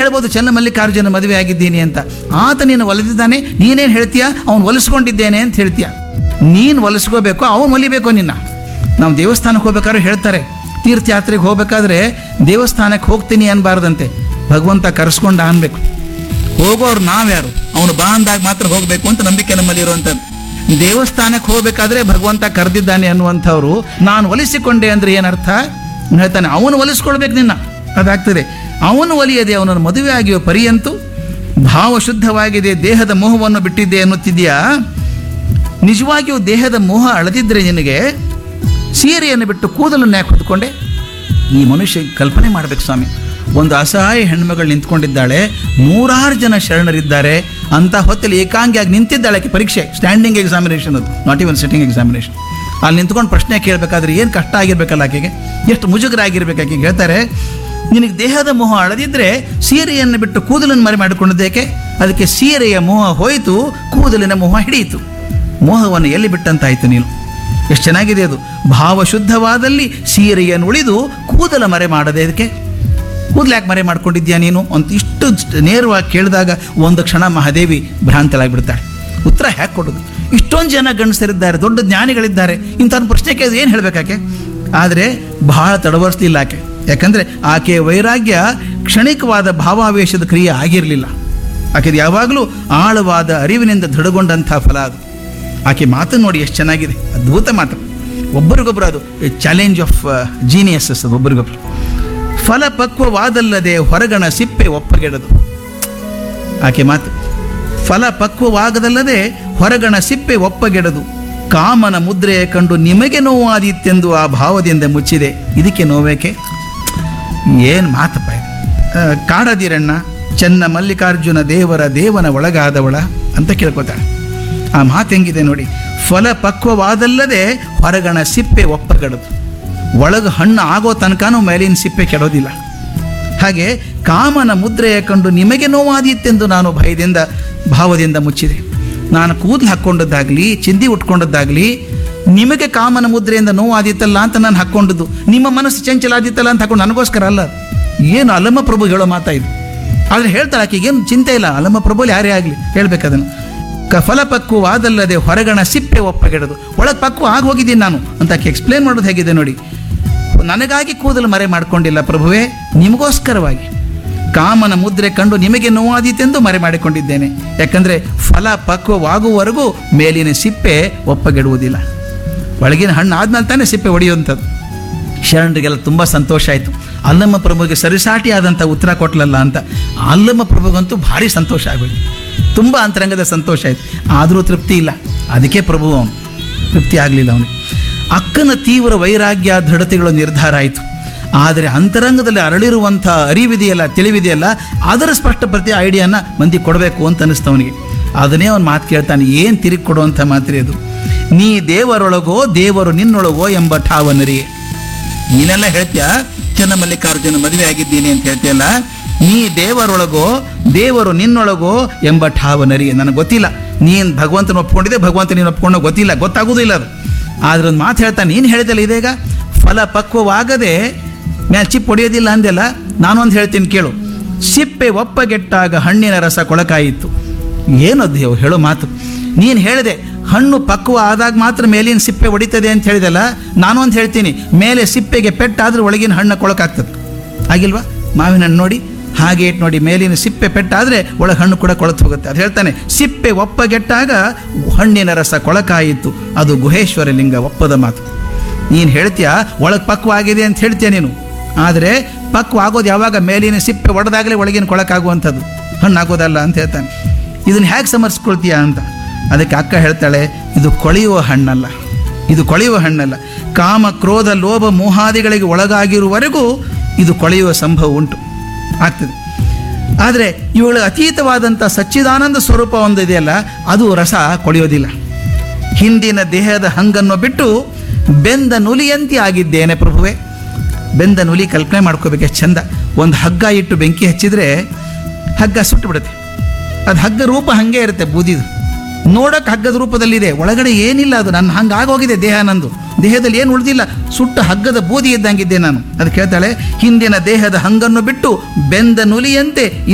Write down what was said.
ಹೇಳ್ಬೋದು ಚನ್ನಮಲ್ಲಿಕಾರ್ಜುನ ಮದುವೆ ಆಗಿದ್ದೀನಿ ಅಂತ ಆತ ನೀನು ಒಲಿದಿದ್ದಾನೆ ನೀನೇನು ಹೇಳ್ತೀಯ ಅವನು ಒಲಿಸ್ಕೊಂಡಿದ್ದೇನೆ ಅಂತ ಹೇಳ್ತೀಯ ನೀನು ಒಲಿಸ್ಕೋಬೇಕು ಅವನು ಒಲಿಬೇಕು ನಿನ್ನ ನಾವು ದೇವಸ್ಥಾನಕ್ಕೆ ಹೋಗ್ಬೇಕಾದ್ರೆ ಹೇಳ್ತಾರೆ ತೀರ್ಥಯಾತ್ರೆಗೆ ಹೋಗ್ಬೇಕಾದ್ರೆ ದೇವಸ್ಥಾನಕ್ಕೆ ಹೋಗ್ತೀನಿ ಅನ್ಬಾರ್ದಂತೆ ಭಗವಂತ ಕರೆಸ್ಕೊಂಡ ಅನ್ಬೇಕು ಹೋಗೋರು ನಾವ್ಯಾರು ಅವನು ಬಾ ಅಂದಾಗ ಮಾತ್ರ ಹೋಗಬೇಕು ಅಂತ ನಂಬಿಕೆ ನಮ್ಮಲ್ಲಿ ಇರುವಂಥದ್ದು ದೇವಸ್ಥಾನಕ್ಕೆ ಹೋಗ್ಬೇಕಾದ್ರೆ ಭಗವಂತ ಕರೆದಿದ್ದಾನೆ ಅನ್ನುವಂಥವ್ರು ನಾನು ಒಲಿಸಿಕೊಂಡೆ ಅಂದ್ರೆ ಏನರ್ಥ ಹೇಳ್ತಾನೆ ಅವನು ಒಲಿಸ್ಕೊಳ್ಬೇಕು ನಿನ್ನ ಅದಾಗ್ತದೆ ಅವನು ಒಲಿಯದೆ ಅವನನ್ನು ಮದುವೆ ಆಗಿಯೋ ಪರ್ಯಂತು ಭಾವ ಶುದ್ಧವಾಗಿದೆ ದೇಹದ ಮೋಹವನ್ನು ಬಿಟ್ಟಿದ್ದೆ ಅನ್ನುತ್ತಿದೆಯಾ ನಿಜವಾಗಿಯೂ ದೇಹದ ಮೋಹ ಅಳದಿದ್ರೆ ನಿನಗೆ ಸೀರೆಯನ್ನು ಬಿಟ್ಟು ಕೂದಲನ್ನು ಯಾಕೆ ಹೊತ್ಕೊಂಡೆ ಈ ಮನುಷ್ಯ ಕಲ್ಪನೆ ಮಾಡಬೇಕು ಸ್ವಾಮಿ ಒಂದು ಅಸಹಾಯ ಹೆಣ್ಮಗಳು ನಿಂತ್ಕೊಂಡಿದ್ದಾಳೆ ನೂರಾರು ಜನ ಶರಣರಿದ್ದಾರೆ ಅಂತ ಹೊತ್ತಲ್ಲಿ ಏಕಾಂಗಿಯಾಗಿ ನಿಂತಿದ್ದಾಳೆ ಆಕೆ ಪರೀಕ್ಷೆ ಸ್ಟ್ಯಾಂಡಿಂಗ್ ಎಕ್ಸಾಮಿನೇಷನ್ ಅದು ನಾಟ್ ಇವನ್ ಸಿಟ್ಟಿಂಗ್ ಎಕ್ಸಾಮಿನೇಷನ್ ಅಲ್ಲಿ ನಿಂತ್ಕೊಂಡು ಪ್ರಶ್ನೆ ಕೇಳಬೇಕಾದ್ರೆ ಏನು ಕಷ್ಟ ಆಗಿರ್ಬೇಕಲ್ಲ ಆಕೆಗೆ ಎಷ್ಟು ಮುಜುಗರ ಆಗಿರ್ಬೇಕು ಆಕೆಗೆ ಹೇಳ್ತಾರೆ ನಿನಗೆ ದೇಹದ ಮೋಹ ಅಳದಿದ್ರೆ ಸೀರೆಯನ್ನು ಬಿಟ್ಟು ಕೂದಲನ್ನು ಮರೆ ಮಾಡಿಕೊಂಡಿದ್ದೇಕೆ ಅದಕ್ಕೆ ಸೀರೆಯ ಮೋಹ ಹೋಯಿತು ಕೂದಲಿನ ಮೋಹ ಹಿಡಿಯಿತು ಮೋಹವನ್ನು ಎಲ್ಲಿ ಬಿಟ್ಟಂತಾಯ್ತು ನೀನು ಎಷ್ಟು ಚೆನ್ನಾಗಿದೆ ಅದು ಭಾವಶುದ್ಧವಾದಲ್ಲಿ ಸೀರೆಯನ್ನು ಉಳಿದು ಕೂದಲ ಮರೆ ಮಾಡದೆ ಇದಕ್ಕೆ ಕೂದಲು ಯಾಕೆ ಮರೆ ಮಾಡ್ಕೊಂಡಿದ್ಯಾ ನೀನು ಅಂತ ಇಷ್ಟು ನೇರವಾಗಿ ಕೇಳಿದಾಗ ಒಂದು ಕ್ಷಣ ಮಹಾದೇವಿ ಭ್ರಾಂತಳಾಗ್ಬಿಡ್ತಾಳೆ ಉತ್ತರ ಹ್ಯಾಕೆ ಕೊಡೋದು ಇಷ್ಟೊಂದು ಜನ ಗಂಡಸರಿದ್ದಾರೆ ದೊಡ್ಡ ಜ್ಞಾನಿಗಳಿದ್ದಾರೆ ಇಂಥ ಒಂದು ಪ್ರಶ್ನೆ ಕೇಳಿದ್ರೆ ಏನು ಹೇಳಬೇಕಾಕೆ ಆದರೆ ಬಹಳ ತಡವರಿಸಲಿಲ್ಲ ಆಕೆ ಯಾಕಂದರೆ ಆಕೆಯ ವೈರಾಗ್ಯ ಕ್ಷಣಿಕವಾದ ಭಾವಾವೇಶದ ಕ್ರಿಯೆ ಆಗಿರಲಿಲ್ಲ ಆಕೆದು ಯಾವಾಗಲೂ ಆಳವಾದ ಅರಿವಿನಿಂದ ದೃಢಗೊಂಡಂಥ ಫಲ ಅದು ಆಕೆ ಮಾತು ನೋಡಿ ಎಷ್ಟು ಚೆನ್ನಾಗಿದೆ ಅದ್ಭುತ ಮಾತು ಒಬ್ಬರಿಗೊಬ್ಬರು ಅದು ಚಾಲೆಂಜ್ ಆಫ್ ಜೀನಿಯಸಸ್ ಅದು ಒಬ್ಬರಿಗೊಬ್ಬರು ಫಲಪಕ್ವವಾದಲ್ಲದೆ ಹೊರಗಣ ಸಿಪ್ಪೆ ಒಪ್ಪಗೆಡದು ಆಕೆ ಮಾತು ಫಲ ಪಕ್ವವಾಗದಲ್ಲದೆ ಹೊರಗಣ ಸಿಪ್ಪೆ ಒಪ್ಪಗೆಡದು ಕಾಮನ ಮುದ್ರೆಯ ಕಂಡು ನಿಮಗೆ ನೋವಾದೀತೆಂದು ಆ ಭಾವದಿಂದ ಮುಚ್ಚಿದೆ ಇದಕ್ಕೆ ನೋವೇಕೆ ಏನು ಮಾತಪ್ಪ ಇದು ಆ, ಕಾಡದಿರಣ್ಣ ಚೆನ್ನ ಮಲ್ಲಿಕಾರ್ಜುನ ದೇವರ ದೇವನ ಒಳಗಾದವಳ ಅಂತ ಕೇಳ್ಕೊತಾಳೆ ಆ ಮಾತು ಹೆಂಗಿದೆ ನೋಡಿ ಫಲ ಪಕ್ವವಾದಲ್ಲದೆ ಹೊರಗಣ ಸಿಪ್ಪೆ ಒಪ್ಪಗಡದು ಒಳಗೆ ಹಣ್ಣು ಆಗೋ ತನಕನೂ ಮೇಲಿನ ಸಿಪ್ಪೆ ಕೆಡೋದಿಲ್ಲ ಹಾಗೆ ಕಾಮನ ಮುದ್ರೆಯ ಕಂಡು ನಿಮಗೆ ನೋವಾದೀತೆಂದು ನಾನು ಭಯದಿಂದ ಭಾವದಿಂದ ಮುಚ್ಚಿದೆ ನಾನು ಕೂದಲು ಹಾಕ್ಕೊಂಡದ್ದಾಗಲಿ ಚಿಂದಿ ಉಟ್ಕೊಂಡದ್ದಾಗಲಿ ನಿಮಗೆ ಕಾಮನ ಮುದ್ರೆಯಿಂದ ನೋವಾದೀತಲ್ಲ ಅಂತ ನಾನು ಹಾಕ್ಕೊಂಡದ್ದು ನಿಮ್ಮ ಮನಸ್ಸು ಚಂಚಲ ಆದೀತಲ್ಲ ಅಂತ ಹಾಕೊಂಡು ನನಗೋಸ್ಕರ ಅಲ್ಲ ಏನು ಅಲಮ ಪ್ರಭು ಹೇಳೋ ಮಾತಾ ಇದು ಆದರೆ ಹೇಳ್ತಾಳೆ ಆಕೆಗೆ ಏನು ಚಿಂತೆ ಇಲ್ಲ ಅಲಮ ಪ್ರಭುಲಿ ಯಾರೇ ಆಗಲಿ ಹೇಳ್ಬೇಕದನ್ನು ಕ ಫಲಪಕ್ವವಾದಲ್ಲದೆ ಹೊರಗಣ ಸಿಪ್ಪೆ ಒಪ್ಪಗೆಡದು ಒಳಗೆ ಪಕ್ವ ಆಗಿ ಹೋಗಿದ್ದೀನಿ ನಾನು ಅಂತ ಆಕೆ ಎಕ್ಸ್ಪ್ಲೇನ್ ಮಾಡೋದು ಹೇಗಿದೆ ನೋಡಿ ನನಗಾಗಿ ಕೂದಲು ಮರೆ ಮಾಡಿಕೊಂಡಿಲ್ಲ ಪ್ರಭುವೇ ನಿಮಗೋಸ್ಕರವಾಗಿ ಕಾಮನ ಮುದ್ರೆ ಕಂಡು ನಿಮಗೆ ನೋವಾದೀತೆಂದು ಮರೆ ಮಾಡಿಕೊಂಡಿದ್ದೇನೆ ಯಾಕಂದರೆ ಫಲ ಪಕ್ವವಾಗುವವರೆಗೂ ಮೇಲಿನ ಸಿಪ್ಪೆ ಒಪ್ಪಗೆಡುವುದಿಲ್ಲ ಒಳಗಿನ ಹಣ್ಣು ಆದ್ಮೇಲೆ ತಾನೇ ಸಿಪ್ಪೆ ಹೊಡೆಯುವಂಥದ್ದು ಶರಣರಿಗೆಲ್ಲ ತುಂಬ ಸಂತೋಷ ಆಯಿತು ಅಲ್ಲಮ್ಮ ಪ್ರಭುಗೆ ಸರಿಸಾಟಿ ಆದಂಥ ಉತ್ತರ ಕೊಟ್ಲಲ್ಲ ಅಂತ ಅಲ್ಲಮ್ಮ ಪ್ರಭುಗಂತೂ ಭಾರಿ ಸಂತೋಷ ಆಗೋಯ್ತು ತುಂಬ ಅಂತರಂಗದ ಸಂತೋಷ ಆಯಿತು ಆದರೂ ತೃಪ್ತಿ ಇಲ್ಲ ಅದಕ್ಕೆ ಪ್ರಭು ಅವನು ತೃಪ್ತಿ ಆಗಲಿಲ್ಲ ಅವನಿಗೆ ಅಕ್ಕನ ತೀವ್ರ ವೈರಾಗ್ಯ ದೃಢತೆಗಳು ನಿರ್ಧಾರ ಆಯಿತು ಆದರೆ ಅಂತರಂಗದಲ್ಲಿ ಅರಳಿರುವಂಥ ಅರಿವಿದೆಯಲ್ಲ ತಿಳಿವಿದೆಯಲ್ಲ ಅದರ ಸ್ಪಷ್ಟ ಪ್ರತಿ ಐಡಿಯಾನ ಮಂದಿ ಕೊಡಬೇಕು ಅಂತ ಅನ್ನಿಸ್ತು ಅವನಿಗೆ ಅದನ್ನೇ ಅವನು ಮಾತು ಕೇಳ್ತಾನೆ ಏನು ತಿರುಗಿ ಕೊಡುವಂಥ ಮಾತ್ರೆ ಅದು ನೀ ದೇವರೊಳಗೋ ದೇವರು ನಿನ್ನೊಳಗೋ ಎಂಬ ಠಾವನರಿಯೇ ನೀನೆಲ್ಲ ಹೇಳ್ತೀಯ ಚನ್ನಮಲ್ಲಿಕಾರ್ಜುನ ಮದುವೆ ಆಗಿದ್ದೀನಿ ಅಂತ ಹೇಳ್ತೀಯಲ್ಲ ನೀ ದೇವರೊಳಗೋ ದೇವರು ನಿನ್ನೊಳಗೋ ಎಂಬ ಠಾವನರಿ ನನಗೆ ಗೊತ್ತಿಲ್ಲ ನೀನು ಭಗವಂತನ ಒಪ್ಕೊಂಡಿದ್ದೆ ಭಗವಂತ ನೀನು ಒಪ್ಕೊಂಡೋ ಗೊತ್ತಿಲ್ಲ ಗೊತ್ತಾಗೋದಿಲ್ಲ ಅದು ಆದ್ರೆ ಒಂದು ಮಾತು ಹೇಳ್ತಾ ನೀನು ಹೇಳಿದೆಲ್ಲ ಇದೀಗ ಫಲ ಪಕ್ವವಾಗದೆ ಮ್ಯಾಲ್ ಚಿಪ್ ಹೊಡೆಯೋದಿಲ್ಲ ಅಂದೆಲ್ಲ ನಾನೊಂದು ಹೇಳ್ತೀನಿ ಕೇಳು ಸಿಪ್ಪೆ ಒಪ್ಪಗೆಟ್ಟಾಗ ಹಣ್ಣಿನ ರಸ ಕೊಳಕಾಯಿತು ಏನದು ಇವು ಹೇಳೋ ಮಾತು ನೀನು ಹೇಳಿದೆ ಹಣ್ಣು ಪಕ್ವ ಆದಾಗ ಮಾತ್ರ ಮೇಲಿನ ಸಿಪ್ಪೆ ಹೊಡಿತದೆ ಅಂತ ಹೇಳಿದೆಲ್ಲ ನಾನು ಅಂತ ಹೇಳ್ತೀನಿ ಮೇಲೆ ಸಿಪ್ಪೆಗೆ ಪೆಟ್ಟಾದ್ರೆ ಒಳಗಿನ ಹಣ್ಣು ಕೊಳಕಾಗ್ತದೆ ಆಗಿಲ್ವಾ ಮಾವಿನ ಹಣ್ಣು ನೋಡಿ ಹಾಗೆ ಇಟ್ಟು ನೋಡಿ ಮೇಲಿನ ಸಿಪ್ಪೆ ಪೆಟ್ಟಾದರೆ ಒಳಗೆ ಹಣ್ಣು ಕೂಡ ಕೊಳತು ಹೋಗುತ್ತೆ ಅದು ಹೇಳ್ತಾನೆ ಸಿಪ್ಪೆ ಒಪ್ಪಗೆಟ್ಟಾಗ ಹಣ್ಣಿನ ರಸ ಕೊಳಕಾಯಿತು ಅದು ಗುಹೇಶ್ವರ ಲಿಂಗ ಒಪ್ಪದ ಮಾತು ನೀನು ಹೇಳ್ತೀಯ ಒಳಗೆ ಪಕ್ವ ಆಗಿದೆ ಅಂತ ಹೇಳ್ತೀಯ ನೀನು ಆದರೆ ಪಕ್ವ ಆಗೋದು ಯಾವಾಗ ಮೇಲಿನ ಸಿಪ್ಪೆ ಒಡೆದಾಗಲೇ ಒಳಗಿನ ಕೊಳಕಾಗುವಂಥದ್ದು ಹಣ್ಣು ಆಗೋದಲ್ಲ ಅಂತ ಹೇಳ್ತಾನೆ ಇದನ್ನು ಹೇಗೆ ಸಮರ್ಸ್ಕೊಳ್ತೀಯ ಅಂತ ಅದಕ್ಕೆ ಅಕ್ಕ ಹೇಳ್ತಾಳೆ ಇದು ಕೊಳೆಯುವ ಹಣ್ಣಲ್ಲ ಇದು ಕೊಳೆಯುವ ಹಣ್ಣಲ್ಲ ಕಾಮ ಕ್ರೋಧ ಲೋಭ ಮೋಹಾದಿಗಳಿಗೆ ಒಳಗಾಗಿರುವವರೆಗೂ ಇದು ಕೊಳೆಯುವ ಸಂಭವ ಉಂಟು ಆಗ್ತದೆ ಆದರೆ ಇವುಗಳ ಅತೀತವಾದಂಥ ಸಚ್ಚಿದಾನಂದ ಸ್ವರೂಪ ಒಂದು ಇದೆಯಲ್ಲ ಅದು ರಸ ಕೊಳೆಯೋದಿಲ್ಲ ಹಿಂದಿನ ದೇಹದ ಹಂಗನ್ನು ಬಿಟ್ಟು ಬೆಂದ ನುಲಿಯಂತೆ ಆಗಿದ್ದೇನೆ ಪ್ರಭುವೆ ಬೆಂದ ನುಲಿ ಕಲ್ಪನೆ ಮಾಡ್ಕೋಬೇಕು ಎಷ್ಟು ಚಂದ ಒಂದು ಹಗ್ಗ ಇಟ್ಟು ಬೆಂಕಿ ಹಚ್ಚಿದ್ರೆ ಹಗ್ಗ ಸುಟ್ಟು ಬಿಡುತ್ತೆ ಅದು ಹಗ್ಗ ರೂಪ ಹಾಗೆ ಇರುತ್ತೆ ಬೂದಿದು ನೋಡಕ್ಕೆ ಹಗ್ಗದ ರೂಪದಲ್ಲಿದೆ ಒಳಗಡೆ ಏನಿಲ್ಲ ಅದು ನನ್ನ ಹಂಗೆ ಆಗೋಗಿದೆ ದೇಹ ನಂದು ದೇಹದಲ್ಲಿ ಏನು ಉಳಿದಿಲ್ಲ ಸುಟ್ಟ ಹಗ್ಗದ ಬೂದಿ ಇದ್ದಂಗಿದ್ದೆ ನಾನು ಅದು ಕೇಳ್ತಾಳೆ ಹಿಂದಿನ ದೇಹದ ಹಂಗನ್ನು ಬಿಟ್ಟು ಬೆಂದ ನುಲಿಯಂತೆ